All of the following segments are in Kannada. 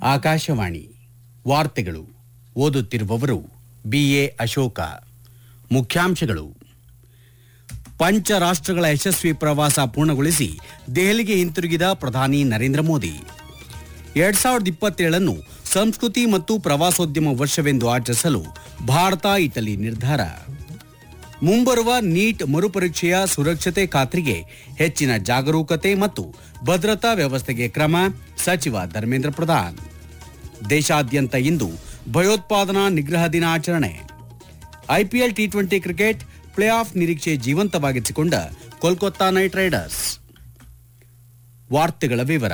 ಆಕಾಶವಾಣಿ ವಾರ್ತೆಗಳು ಓದುತ್ತಿರುವವರು ಬಿಎ ಅಶೋಕ ಮುಖ್ಯಾಂಶಗಳು ಪಂಚ ರಾಷ್ಟ್ರಗಳ ಯಶಸ್ವಿ ಪ್ರವಾಸ ಪೂರ್ಣಗೊಳಿಸಿ ದೆಹಲಿಗೆ ಹಿಂತಿರುಗಿದ ಪ್ರಧಾನಿ ನರೇಂದ್ರ ಮೋದಿ ಎರಡ್ ಸಾವಿರದ ಇಪ್ಪತ್ತೇಳನ್ನು ಸಂಸ್ಕೃತಿ ಮತ್ತು ಪ್ರವಾಸೋದ್ಯಮ ವರ್ಷವೆಂದು ಆಚರಿಸಲು ಭಾರತ ಇಟಲಿ ನಿರ್ಧಾರ ಮುಂಬರುವ ನೀಟ್ ಮರುಪರೀಕ್ಷೆಯ ಸುರಕ್ಷತೆ ಖಾತ್ರಿಗೆ ಹೆಚ್ಚಿನ ಜಾಗರೂಕತೆ ಮತ್ತು ಭದ್ರತಾ ವ್ಯವಸ್ಥೆಗೆ ಕ್ರಮ ಸಚಿವ ಧರ್ಮೇಂದ್ರ ಪ್ರಧಾನ್ ದೇಶಾದ್ಯಂತ ಇಂದು ಭಯೋತ್ಪಾದನಾ ನಿಗ್ರಹ ದಿನಾಚರಣೆ IPL T twenty cricket play off ನಿರೀಕ್ಷೆ ಜೀವಂತವಾಗಿಸಿಕೊಂಡ ಕೋಲ್ಕತ್ತಾ ನೈಟ್ ರೈಡರ್ಸ್ ವಾರ್ತೆಗಳ ವಿವರ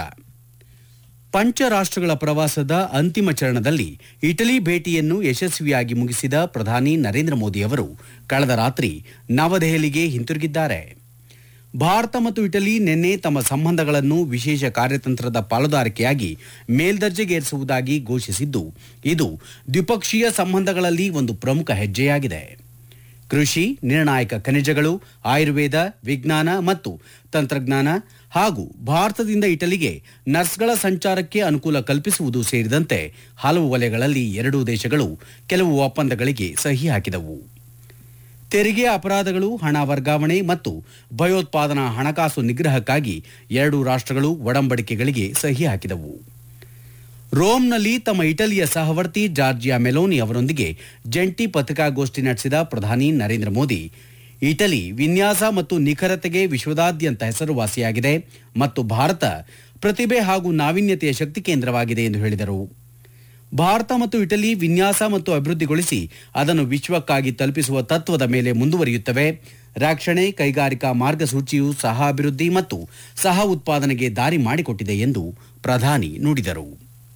ಪಂಚ ರಾಷ್ಟ್ರಗಳ ಪ್ರವಾಸದ ಅಂತಿಮ ಚರಣದಲ್ಲಿ ಇಟಲಿ ಭೇಟಿಯನ್ನು ಯಶಸ್ವಿಯಾಗಿ ಮುಗಿಸಿದ ಪ್ರಧಾನಿ ನರೇಂದ್ರ ಮೋದಿ ಅವರು ಕಳೆದ ರಾತ್ರಿ ನವದೆಹಲಿಗೆ ಹಿಂತಿರುಗಿದ್ದಾರೆ ಭಾರತ ಮತ್ತು ಇಟಲಿ ನಿನ್ನೆ ತಮ್ಮ ಸಂಬಂಧಗಳನ್ನು ವಿಶೇಷ ಕಾರ್ಯತಂತ್ರದ ಪಾಲುದಾರಿಕೆಯಾಗಿ ಮೇಲ್ದರ್ಜೆಗೇರಿಸುವುದಾಗಿ ಘೋಷಿಸಿದ್ದು ಇದು ದ್ವಿಪಕ್ಷೀಯ ಸಂಬಂಧಗಳಲ್ಲಿ ಒಂದು ಪ್ರಮುಖ ಹೆಜ್ಜೆಯಾಗಿದೆ ಕೃಷಿ ನಿರ್ಣಾಯಕ ಖನಿಜಗಳು ಆಯುರ್ವೇದ ವಿಜ್ಞಾನ ಮತ್ತು ತಂತ್ರಜ್ಞಾನ ಹಾಗೂ ಭಾರತದಿಂದ ಇಟಲಿಗೆ ನರ್ಸ್ಗಳ ಸಂಚಾರಕ್ಕೆ ಅನುಕೂಲ ಕಲ್ಪಿಸುವುದು ಸೇರಿದಂತೆ ಹಲವು ವಲಯಗಳಲ್ಲಿ ಎರಡೂ ದೇಶಗಳು ಕೆಲವು ಒಪ್ಪಂದಗಳಿಗೆ ಸಹಿ ಹಾಕಿದವು ತೆರಿಗೆ ಅಪರಾಧಗಳು ಹಣ ವರ್ಗಾವಣೆ ಮತ್ತು ಭಯೋತ್ಪಾದನಾ ಹಣಕಾಸು ನಿಗ್ರಹಕ್ಕಾಗಿ ಎರಡೂ ರಾಷ್ಟ್ರಗಳು ಒಡಂಬಡಿಕೆಗಳಿಗೆ ಸಹಿ ಹಾಕಿದವು ರೋಮ್ನಲ್ಲಿ ತಮ್ಮ ಇಟಲಿಯ ಸಹವರ್ತಿ ಜಾರ್ಜಿಯಾ ಮೆಲೋನಿ ಅವರೊಂದಿಗೆ ಜಂಟಿ ಪತ್ರಿಕಾಗೋಷ್ಠಿ ನಡೆಸಿದ ಪ್ರಧಾನಿ ನರೇಂದ್ರ ಮೋದಿ ಇಟಲಿ ವಿನ್ಯಾಸ ಮತ್ತು ನಿಖರತೆಗೆ ವಿಶ್ವದಾದ್ಯಂತ ಹೆಸರುವಾಸಿಯಾಗಿದೆ ಮತ್ತು ಭಾರತ ಪ್ರತಿಭೆ ಹಾಗೂ ನಾವೀನ್ಯತೆಯ ಶಕ್ತಿ ಕೇಂದ್ರವಾಗಿದೆ ಎಂದು ಹೇಳಿದರು ಭಾರತ ಮತ್ತು ಇಟಲಿ ವಿನ್ಯಾಸ ಮತ್ತು ಅಭಿವೃದ್ಧಿಗೊಳಿಸಿ ಅದನ್ನು ವಿಶ್ವಕ್ಕಾಗಿ ತಲುಪಿಸುವ ತತ್ವದ ಮೇಲೆ ಮುಂದುವರಿಯುತ್ತವೆ ರಕ್ಷಣೆ ಕೈಗಾರಿಕಾ ಮಾರ್ಗಸೂಚಿಯು ಸಹ ಅಭಿವೃದ್ಧಿ ಮತ್ತು ಸಹ ಉತ್ಪಾದನೆಗೆ ದಾರಿ ಮಾಡಿಕೊಟ್ಟಿದೆ ಎಂದು ಪ್ರಧಾನಿ ನುಡಿದರು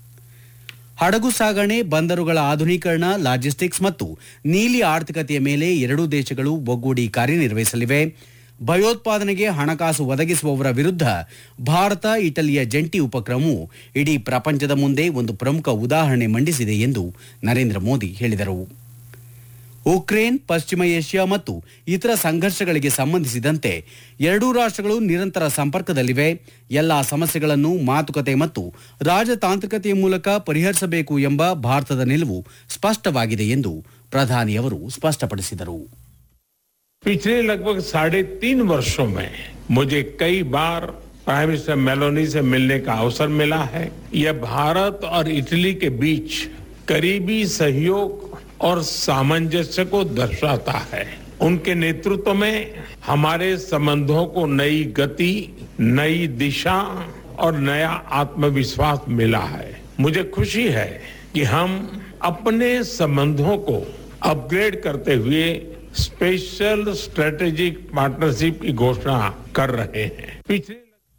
ಹಡಗು ಸಾಗಣೆ ಬಂದರುಗಳ ಆಧುನೀಕರಣ ಲಾಜಿಸ್ಟಿಕ್ಸ್ ಮತ್ತು ನೀಲಿ ಆರ್ಥಿಕತೆಯ ಮೇಲೆ ಎರಡೂ ದೇಶಗಳು ಒಗ್ಗೂಡಿ ಕಾರ್ಯನಿರ್ವಹಿಸಲಿವೆ ಭಯೋತ್ಪಾದನೆಗೆ ಹಣಕಾಸು ಒದಗಿಸುವವರ ವಿರುದ್ಧ ಭಾರತ ಇಟಲಿಯ ಜಂಟಿ ಉಪಕ್ರಮವು ಇಡೀ ಪ್ರಪಂಚದ ಮುಂದೆ ಒಂದು ಪ್ರಮುಖ ಉದಾಹರಣೆ ಮಂಡಿಸಿದೆ ಎಂದು ನರೇಂದ್ರ ಮೋದಿ ಹೇಳಿದರು ಉಕ್ರೇನ್ ಪಶ್ಚಿಮ ಏಷ್ಯಾ ಮತ್ತು ಇತರ ಸಂಘರ್ಷಗಳಿಗೆ ಸಂಬಂಧಿಸಿದಂತೆ ಎರಡೂ ರಾಷ್ಟ್ರಗಳು ನಿರಂತರ ಸಂಪರ್ಕದಲ್ಲಿವೆ ಎಲ್ಲಾ ಸಮಸ್ಯೆಗಳನ್ನು ಮಾತುಕತೆ ಮತ್ತು ರಾಜತಾಂತ್ರಿಕತೆಯ ಮೂಲಕ ಪರಿಹರಿಸಬೇಕು ಎಂಬ ಭಾರತದ ನಿಲುವು ಸ್ಪಷ್ಟವಾಗಿದೆ ಎಂದು ಪ್ರಧಾನಿ ಅವರು ಸ್ಪಷ್ಟಪಡಿಸಿದರು पिछले लगभग साढ़े तीन वर्षों में मुझे कई बार प्राइम मिनिस्टर मेलोनी से मिलने का अवसर मिला है यह भारत और इटली के बीच करीबी सहयोग और सामंजस्य को दर्शाता है उनके नेतृत्व में हमारे संबंधों को नई गति नई दिशा और नया आत्मविश्वास मिला है मुझे खुशी है कि हम अपने संबंधों को अपग्रेड करते हुए स्पेशल स्ट्रेटेजिक पार्टनरशिप की घोषणा कर रहे हैं पिछले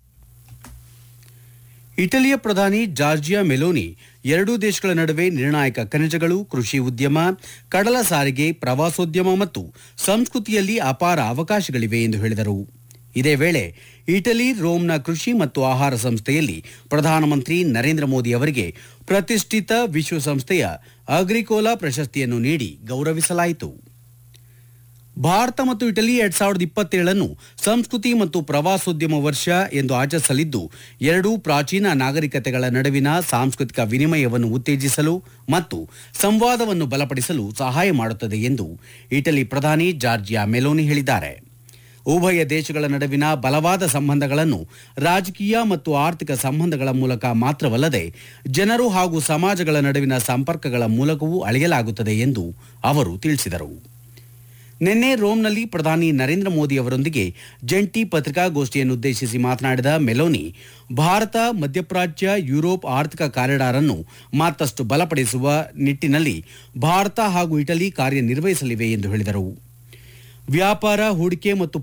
ಇಟಲಿಯ ಪ್ರಧಾನಿ ಜಾರ್ಜಿಯಾ ಮೆಲೋನಿ ಎರಡೂ ದೇಶಗಳ ನಡುವೆ ನಿರ್ಣಾಯಕ ಖನಿಜಗಳು ಕೃಷಿ ಉದ್ಯಮ ಕಡಲ ಸಾರಿಗೆ ಪ್ರವಾಸೋದ್ಯಮ ಮತ್ತು ಸಂಸ್ಕೃತಿಯಲ್ಲಿ ಅಪಾರ ಅವಕಾಶಗಳಿವೆ ಎಂದು ಹೇಳಿದರು ಇದೇ ವೇಳೆ ಇಟಲಿ ರೋಮ್ನ ಕೃಷಿ ಮತ್ತು ಆಹಾರ ಸಂಸ್ಥೆಯಲ್ಲಿ ಪ್ರಧಾನಮಂತ್ರಿ ನರೇಂದ್ರ ಮೋದಿ ಅವರಿಗೆ ಪ್ರತಿಷ್ಠಿತ ವಿಶ್ವಸಂಸ್ಥೆಯ ಅಗ್ರಿಕೋಲಾ ಪ್ರಶಸ್ತಿಯನ್ನು ನೀಡಿ ಗೌರವಿಸಲಾಯಿತು ಭಾರತ ಮತ್ತು ಇಟಲಿ ಎರಡ್ ಸಾವಿರದ ಇಪ್ಪತ್ತೇಳನ್ನು ಸಂಸ್ಕೃತಿ ಮತ್ತು ಪ್ರವಾಸೋದ್ಯಮ ವರ್ಷ ಎಂದು ಆಚರಿಸಲಿದ್ದು ಎರಡೂ ಪ್ರಾಚೀನ ನಾಗರಿಕತೆಗಳ ನಡುವಿನ ಸಾಂಸ್ಕೃತಿಕ ವಿನಿಮಯವನ್ನು ಉತ್ತೇಜಿಸಲು ಮತ್ತು ಸಂವಾದವನ್ನು ಬಲಪಡಿಸಲು ಸಹಾಯ ಮಾಡುತ್ತದೆ ಎಂದು ಇಟಲಿ ಪ್ರಧಾನಿ ಜಾರ್ಜಿಯಾ ಮೆಲೋನಿ ಹೇಳಿದ್ದಾರೆ ಉಭಯ ದೇಶಗಳ ನಡುವಿನ ಬಲವಾದ ಸಂಬಂಧಗಳನ್ನು ರಾಜಕೀಯ ಮತ್ತು ಆರ್ಥಿಕ ಸಂಬಂಧಗಳ ಮೂಲಕ ಮಾತ್ರವಲ್ಲದೆ ಜನರು ಹಾಗೂ ಸಮಾಜಗಳ ನಡುವಿನ ಸಂಪರ್ಕಗಳ ಮೂಲಕವೂ ಅಳೆಯಲಾಗುತ್ತದೆ ಎಂದು ಅವರು ತಿಳಿಸಿದರು ನಿನ್ನೆ ರೋಮ್ನಲ್ಲಿ ಪ್ರಧಾನಿ ನರೇಂದ್ರ ಮೋದಿ ಅವರೊಂದಿಗೆ ಜಂಟಿ ಪತ್ರಿಕಾಗೋಷ್ಠಿಯನ್ನುದ್ದೇಶಿಸಿ ಮಾತನಾಡಿದ ಮೆಲೋನಿ ಭಾರತ ಮಧ್ಯಪ್ರಾಚ್ಯ ಯುರೋಪ್ ಆರ್ಥಿಕ ಕಾರಿಡಾರ್ ಅನ್ನು ಮತ್ತಷ್ಟು ಬಲಪಡಿಸುವ ನಿಟ್ಟಿನಲ್ಲಿ ಭಾರತ ಹಾಗೂ ಇಟಲಿ ಕಾರ್ಯನಿರ್ವಹಿಸಲಿವೆ ಎಂದು ಹೇಳಿದರು ವ್ಯಾಪಾರ ಹೂಡಿಕೆ ಮತ್ತು